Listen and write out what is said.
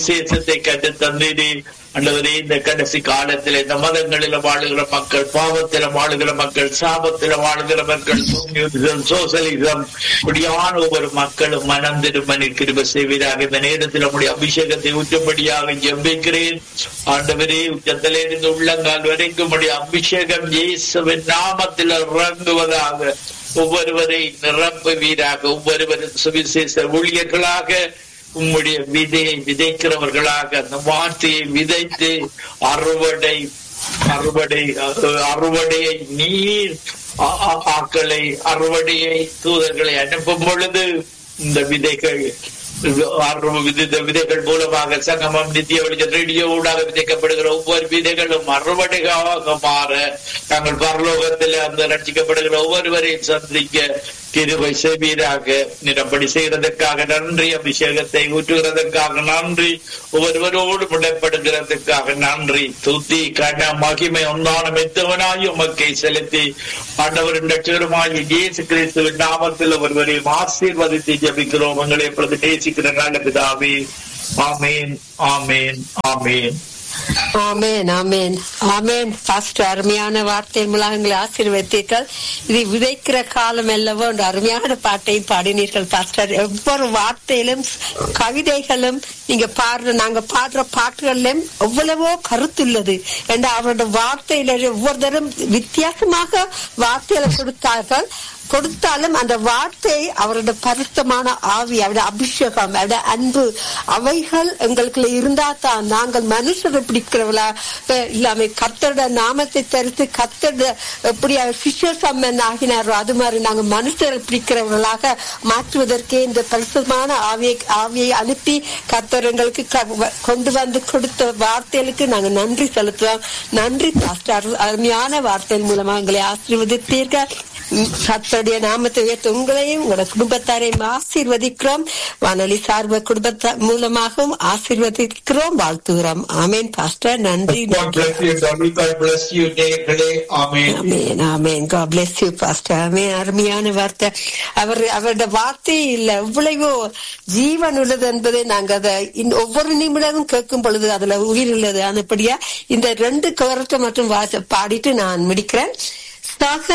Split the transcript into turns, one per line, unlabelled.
விசேஷத்தை கற்று தந்தீரே ஆண்டவரே இந்த கடைசி காலத்தில் இந்த மதங்களில வாழுகிற மக்கள் பாவத்தில வாழுகிற மக்கள் சாபத்தில வாழுகிற மக்கள் கம்யூனிசம் சோசலிசம் இப்படியான ஒவ்வொரு மக்களும் மனம் திரும்ப கிருப செய்வீராக இந்த நேரத்தில் நம்முடைய அபிஷேகத்தை ஊற்றும்படியாக ஜெபிக்கிறேன் ஆண்டவரே உச்சத்திலே இருந்து உள்ளங்கால் வரைக்கும் உடைய அபிஷேகம் இயேசுவின் நாமத்தில் இறங்குவதாக ஒவ்வொருவரை நிரப்புவீராக ஒவ்வொருவரும் சுவிசேஷ ஊழியர்களாக உம்முடைய விதையை விதைக்கிறவர்களாக அந்த வார்த்தையை விதைத்து அறுவடை அறுவடை அஹ், அறுவடையை நீர் ஆ- ஆ- ஆக்களை அறுவடையை தூதர்களை அனுப்பும் பொழுது இந்த விதைகள் இது அறுவ- வித விதைகள் மூலமாக சங்கமம் நித்திய வெளிச்ச ரேடியோ ஊடாக விதைக்கப்படுகிற ஒவ்வொரு விதைகளும் அறுவடைகளாக மாற தாங்கள் பரலோகத்தில் அந்த ரட்சிக்கப்படுகிற ஒவ்வொருவரையும் சந்திக்க கிருபை செய்வீராக நிறப்படி செய்கிறதற்காக நன்றி அபிஷேகத்தை ஊற்றுகிறதற்காக நன்றி ஒவ்வொருவரோடு முடப்படுகிறதுக்காக நன்றி துதி கன மகிமை ஒன்றான மெத்தவனாய் உமக்கை செலுத்தி ஆண்டவரின் லட்சகரமாய் இயேசு கிறிஸ்துவின் நாமத்தில் ஒருவரையும் ஆசீர்வதித்து ஜபிக்கிறோம் உங்களை எப்பொழுது நேசிக்கிற நல்ல பிதாவே ஆமேன் ஆமேன் ஆமேன்
ஆமென் ஆமென் ஆமென் பாஸ்டர் அருமையான வார்த்தை மூலம் எங்களை ஆசீர்வதித்தீர்கள் இது விதைக்கிற காலம் அல்லவோ என்ற அருமையான பாட்டையும் பாடினீர்கள் பாஸ்டர் ஒவ்வொரு வார்த்தையிலும் கவிதைகளும் நீங்க பாடுற நாங்க பாடுற பாட்டுகளிலும் எவ்வளவோ கருத்துள்ளது என்ற அவருடைய வார்த்தையில ஒவ்வொருத்தரும் வித்தியாசமாக வார்த்தைகளை கொடுத்தார்கள் கொடுத்தாலும் அந்த வார்த்தை அவருடைய பரிசுத்தமான ஆவி அவருடைய அபிஷேகம் அவருடைய அன்பு அவைகள் எங்களுக்குள்ள இருந்தா தான் நாங்கள் மனுஷரை பிடிக்கிறவளா இல்லாம கத்தோட நாமத்தை தரித்து கத்தோட எப்படி சிஷர் சம்மன் ஆகினாரோ அது மாதிரி நாங்க மனுஷரை பிடிக்கிறவர்களாக மாற்றுவதற்கே இந்த பரிசுத்தமான ஆவியை ஆவியை அனுப்பி கத்தர் எங்களுக்கு க- கொண்டு வந்து கொடுத்த வார்த்தைகளுக்கு நாங்க நன்றி செலுத்துவோம் நன்றி பாஸ்டர் அருமையான வார்த்தையின் மூலமா எங்களை ஆசீர்வதித்தீர்கள் கத்தருடைய நாமத்தை உயர்த்த உங்களையும் உங்களோட குடும்பத்தாரையும் ஆசீர்வதிக்கிறோம் வானொலி சார்ப குடும்பத்த மூலமாகவும் ஆசீர்வதிக்கிறோம் வாழ்த்துகிறோம் ஆமேன் பாஸ்டர் நன்றி
God
நன்றி
bless you, Daddy. God bless you, நேயர்களே. ஆமென்
ஆமென் ஆமென் God bless you pastor ஆமென் அருமையான வார்த்தை அவர் அவருடைய வார்த்தை இல்ல எவ்வளவோ ஜீவன் உள்ளது என்பதை நாங்க அதை இன் ஒவ்வொரு நிமிடமும் கேட்கும் பொழுது அதுல உயிர் உள்ளது அதுபடியா இந்த ரெண்டு கவரத்தை மட்டும் வாச பாடிட்டு நான் முடிக்கிறேன் சக